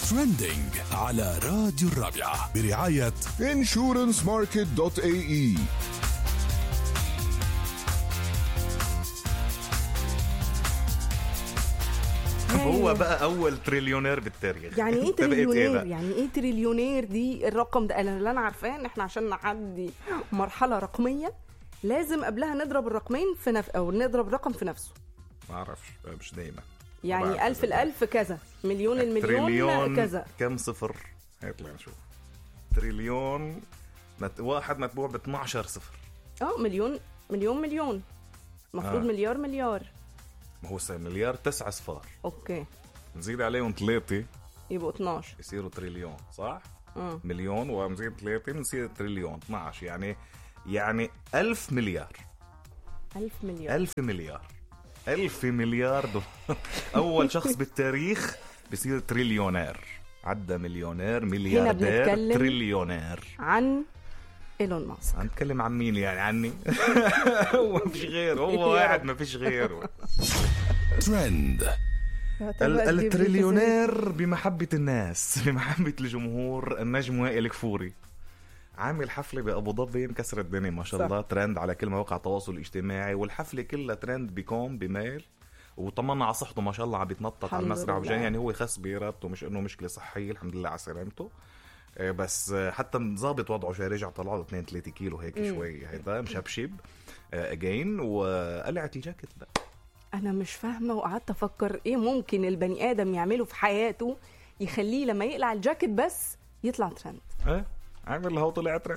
ترندنج على راديو الرابعة برعاية insurancemarket.ae هو بقى اول تريليونير بالتاريخ يعني ايه أنت بقيت تريليونير ده؟ يعني ايه تريليونير دي الرقم ده انا اللي انا عارفاه ان احنا عشان نعدي مرحله رقميه لازم قبلها نضرب الرقمين في نف... او نضرب الرقم في نفسه ما اعرفش مش دايما يعني بعرف ألف إذا الألف كذا مليون المليون تريليون كذا كم صفر هات لنا نشوف تريليون مت... واحد متبوع ب 12 صفر اه مليون مليون مليون المفروض آه. مليار مليار ما هو سا- مليار تسعة صفار اوكي نزيد عليهم ثلاثة يبقوا 12 يصيروا تريليون صح؟ اه مليون ونزيد ثلاثة بنصير تريليون 12 يعني يعني ألف مليار 1000 مليار ألف مليار ألف مليار دولار أول شخص بالتاريخ بصير تريليونير عدى مليونير ملياردير بنتكلم- تريليونير عن ايلون ماسك عم نتكلم عن مين يعني عني هو ما فيش غيره هو يا واحد رب. ما فيش غيره ترند ال- التريليونير بمحبة الناس بمحبة الجمهور النجم وائل كفوري عامل حفلة بأبو ظبي مكسر الدنيا ما شاء صح. الله ترند على كل مواقع التواصل الاجتماعي والحفلة كلها ترند بكوم بميل وطمنا على صحته ما شاء الله عم بيتنطط على الحمد المسرح لله. وجاي يعني هو خس بإرادته مش انه مشكلة صحية الحمد لله على سلامته آه، بس آه، حتى ظابط وضعه شوي رجع طلع له 2 3 كيلو هيك شوي هيدا مشبشب اجين وقلعت الجاكيت بقى انا مش فاهمه وقعدت افكر ايه ممكن البني ادم يعمله في حياته يخليه لما يقلع الجاكيت بس يطلع ترند ايه عامل هو طلع ترند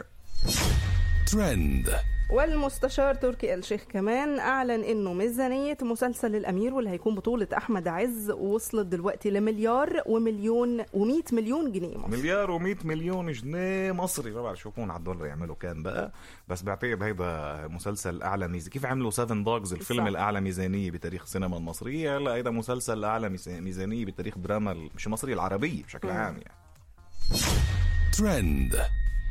ترند والمستشار تركي آل الشيخ كمان اعلن انه ميزانيه مسلسل الامير واللي هيكون بطوله احمد عز وصلت دلوقتي لمليار ومليون و100 مليون جنيه مصري مليار و100 مليون جنيه مصري ما بعرف شو بكون على الدولار يعملوا كان بقى بس بعتقد هيدا مسلسل اعلى ميزانيه كيف عملوا 7 دوجز الفيلم صح. الاعلى ميزانيه بتاريخ السينما المصريه هلا هيدا مسلسل اعلى ميز- ميزانيه بتاريخ الدراما ال- مش المصريه العربيه بشكل عام يعني ترند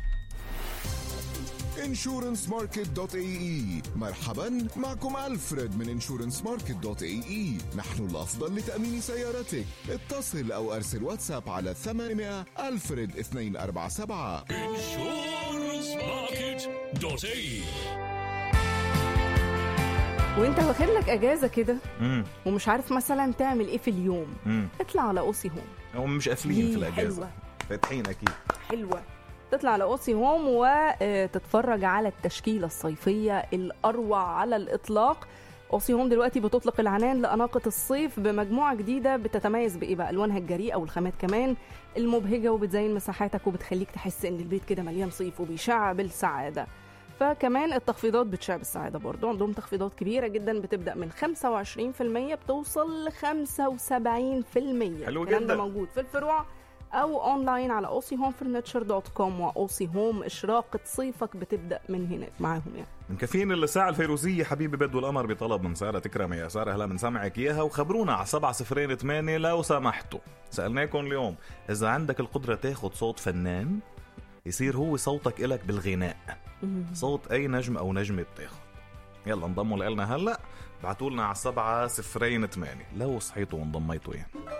insurancemarket.ae مرحبا معكم ألفريد من insurancemarket.ae نحن الأفضل لتأمين سيارتك اتصل أو أرسل واتساب على 800 ألفريد 247 insurancemarket.ae وانت واخد لك اجازه كده امم ومش عارف مثلا تعمل ايه في اليوم امم اطلع على اوسي هوم هم مش قافلين في دي الاجازه حلوة. فاتحين اكيد حلوه تطلع على اوسي هوم وتتفرج على التشكيله الصيفيه الاروع على الاطلاق اوسي هوم دلوقتي بتطلق العنان لاناقه الصيف بمجموعه جديده بتتميز بايه بقى الوانها الجريئه والخامات كمان المبهجه وبتزين مساحاتك وبتخليك تحس ان البيت كده مليان صيف وبيشع بالسعاده فكمان التخفيضات بتشع بالسعاده برضو عندهم تخفيضات كبيره جدا بتبدا من 25% بتوصل ل 75% حلو الكلام جداً. ده موجود في الفروع او اونلاين على اوسي هوم فرنتشر دوت كوم واوسي هوم اشراقه صيفك بتبدا من هناك معاهم يعني مكفين الساعة الفيروزية حبيبي بدو القمر بطلب من سارة تكرم يا سارة هلا بنسمعك اياها وخبرونا على سبعة صفرين ثمانية لو سمحتوا سألناكم اليوم إذا عندك القدرة تاخد صوت فنان يصير هو صوتك إلك بالغناء صوت أي نجم أو نجمة بتاخد يلا انضموا لنا هلا بعتوا لنا على سبعة صفرين ثمانية لو صحيتوا وانضميتوا يعني